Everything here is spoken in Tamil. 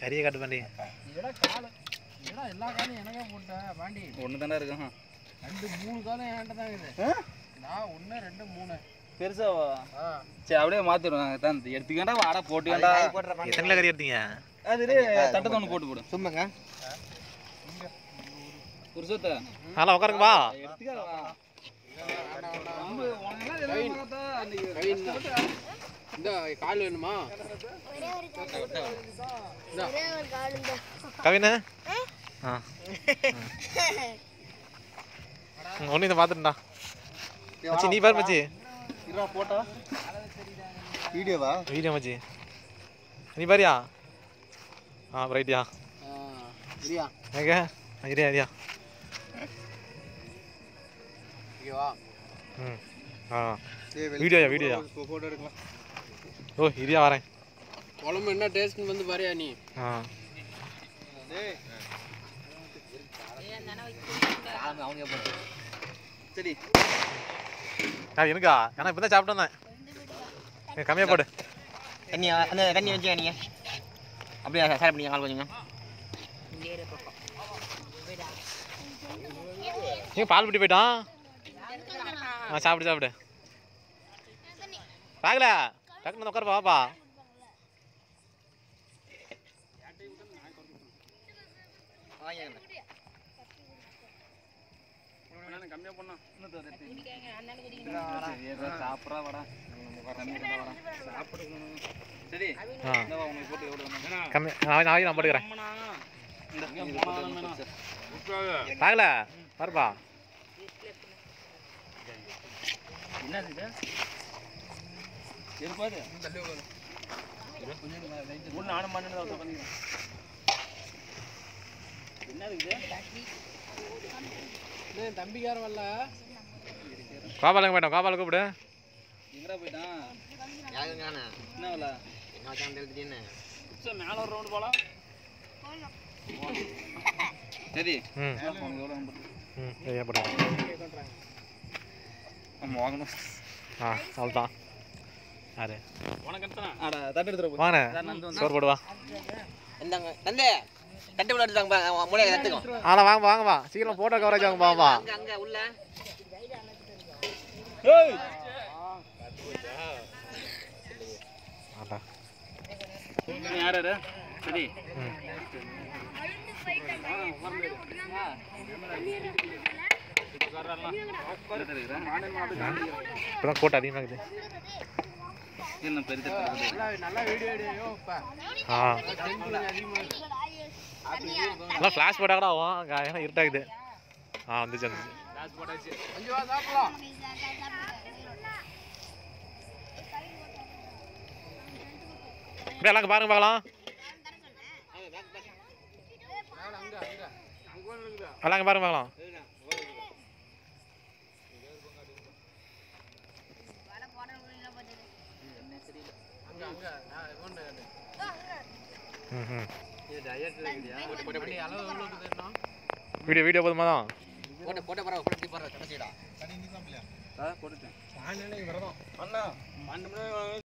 கறியை காட்டு பாண்டி ஏடா காலு ஏடா எல்லா காலையும் எனக்கே போட்டேன் பாண்டி ஒன்று தானே இருக்கும் ரெண்டு மூணு காலம் என்கிட்ட தான் இருக்குது நான் ஒன்று ரெண்டு மூணு பெருசாவா ஆ சரி அப்படியே மாற்றிடுவாங்க தான் எடுத்துக்கண்டா வாடா போட்டுக்கண்டா எத்தனை கிலோ கறி எடுத்தீங்க அது தட்டத்தை ஒன்று போட்டு போடு சும்மாங்க புருஷத்தை நல்லா உட்காருங்க வா எடுத்துக்காத வா ரொம்ப உனக்கெல்லாம் இதெல்லாம் பார்த்தா அன்னைக்கு கவின் தான். இந்த கால் வேணுமா கவினு ஆ ஒன்று இதை பார்த்துட்டா மச்சி நீ பாரு மச்சி இருபா போட்டா வீடியோவா வீடியோ மச்சி நீ பாரியா ஆ ரைட்டியா ஆ, சரியா ஓகே இரியா இரியா ஓகேவா ம் ஆ வீடியோயா வீடியோயா போட்டோ எடுக்கலாம் ஓ இரியா வரேன் குழம்பு என்ன டேஸ்ட்னு வந்து பாரியா நீ ஆ சரி ஆ எனக்கா ஏன்னா இப்போ தான் சாப்பிட்டு வந்தேன் ஏ, கம்மியா போடு தண்ணி அந்த தண்ணி வச்சு நீங்க அப்படியே சார் பண்ணிங்க கால் கொஞ்சங்க ஏன் பால் பிடி போயிட்டான் ஆ சாப்பிடு சாப்பிடு பார்க்கல டக்குனு வந்து உட்காரு பாப்பா கம்மியாக பண்ணா சாப்பிட்றா வாடா சரி ஆ இந்தா வா, உனக்கு போட்டு எவ்வளோ வேணும்? கம்மி நான் நான் நான் போட்டுக்கிறேன் இந்த இங்க போனா வேணும். பார்க்கல பாருப்பா என்னது இது? எது பாரு? ஒண்ணு நானும் மண்ணுன்னு தான் உட்காந்துக்கிறேன். என்னது இது? என்ன தம்பிக்கார வரல கோபாலுக்கு போயிட்டோம் கோபாலுக்கு கூப்பிடு எங்கடா போயிட்டான்? யாருங்க என்ன வேலை? என்ன வச்சாங்க தெரியுதுன்னு புதுசா மேல ஒரு round போலாம்? சரி ம் உனக்கு எவ்வளோ வேணும்? ம் சரியா போட்டுக்கிறேன் ஆமா, வாங்கணும். ஆ அவ்வளோதான் யாரு அட, தட்டு எடுத்துட்டு போ. வாங்கண்ணே அதான் நந்து வந்து- சோறு போடுவா இந்தாங்க தந்தே தட்டு கூட எடுத்தாங்க மூளையை தட்டுக்கும் ஆனா வாங்க வாங்க வா சீக்கிரம் போட்டோ கவரேஜ் வாங்க பாப்பா அங்க அங்க உள்ள ஏய்! ஆட்டா நீ யார் யாரு? சரி ம் உட்கார்ந்துட்டு இருக்கிறேன். இப்போ தான் கூட்டம் அதிகமாக இருக்குது என்ன பெரிய தட்டு இருக்குது? நல்லா நல்லா வீடியோ எடுயோ இப்போ ஆ அதிகமாக எல்லாம் ஃப்ளாஷ் போட்டால் கூட ஆகும் அங்க ஏன்னா இருட்டாகுது ஆ வந்துச்சு வந்துச்சு அஞ்சு வா சாப்பிடலாம் இப்படி எல்லாம் இங்க பாருங்க பார்க்கலாம் அங்க அங்க அங்க ஒன்று இருக்குதா எல்லாம் இங்க பாருங்க பார்க்கலாம் அங்க அங்க நான் ஒன்று ம் ம் பண்ணி அளவு எவ்வளோ இருக்குது என்ன வீடியோ வீடியோ போதுமா தான் போட்ட போட்ட பரவ போட்டு பரவ கடைசிடா ஆ, போட்டுட்டேன். நான் விரதம் அண்ணா, பன்னெண்டு மணி